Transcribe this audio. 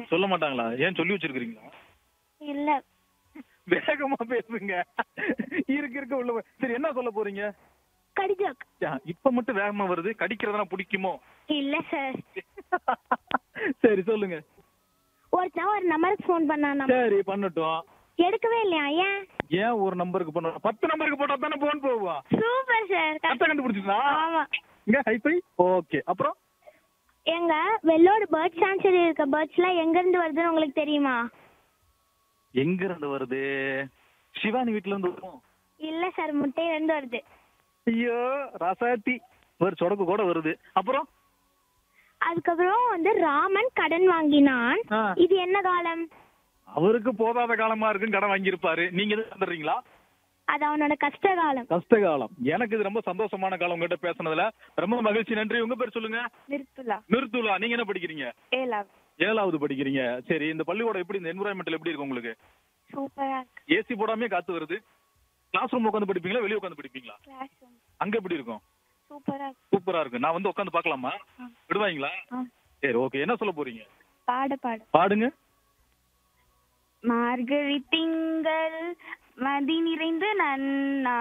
சொல்ல மாட்டாங்களா ஏன் சொல்லி வச்சிருக்கீங்களா இல்ல வேகமா பேசுங்க இருக்க இருக்க உள்ள போ- சரி என்ன சொல்ல போறீங்க கடிஜோக் யா, இப்ப மட்டும் வேகமா வருது கடிக்கிறதுனா பிடிக்குமோ இல்ல சார் சரி சொல்லுங்க ஒருத்தன் ஒரு நம்பருக்கு ஃபோன் பண்ணான் சரி பண்ணட்டும் எடுக்கவே இல்லையா ஏன் ஏன் ஒரு நம்பருக்கு பண்ண பத்து நம்பருக்கு போட்டா தானே போன் போவோம் சூப்பர் சார் கரெக்டா கண்டுபிடிச்சிங்களா ஆமா இங்க ஹைஃபை ஓகே அப்புறம் எங்க வெள்ளோடு பேர்ட் சான்ச்சுரி இருக்க பேர்ட்ஸ் எல்லாம் எங்க இருந்து வருதுன்னு உங்களுக்கு தெரியுமா எங்க இருந்து வருது சிவானி வீட்ல இருந்து வரும் இல்ல சார் முட்டையில இருந்து வருது ஐயோ ரசாத்தி ஒரு சொடக்கு கூட வருது அப்புறம் அதுக்கப்புறம் வந்து ராமன் கடன் வாங்கினான் ஆ. இது என்ன காலம் அவருக்கு போதாத காலமா இருக்குன்னு கடன் வாங்கியிருப்பாரு நீங்க எதுவும் வந்துடுறீங்களா அது அவனோட கஷ்ட காலம் கஷ்ட காலம் எனக்கு இது ரொம்ப சந்தோஷமான காலம் உங்ககிட்ட பேசுனதுல ரொம்ப மகிழ்ச்சி நன்றி உங்க பேர் சொல்லுங்க நிறுத்துலா நிறுத்துலா நீங்க என்ன படிக்கிறீங்க ஏலா ஏழாவது படிக்கிறீங்க சரி இந்த பள்ளிக்கூடம் எப்படி இந்த என்விரான்மெண்டல் எப்படி இருக்கு உங்களுக்கு சூப்பரா ஏசி போடாமே காத்து வருது கிளாஸ் ரூம் உட்காந்து படிப்பீங்களா வெளியே உட்காந்து படிப்பீங்களா கிளாஸ் ரூம் அங்க எப்படி இருக்கும் சூப்பரா சூப்பரா இருக்கு நான் வந்து உட்காந்து பார்க்கலாமா விடுவாங்களா சரி ஓகே என்ன சொல்ல போறீங்க பாட பாட பாடுங்க மார்கழி திங்கள் மதி நிறைந்து நன்னா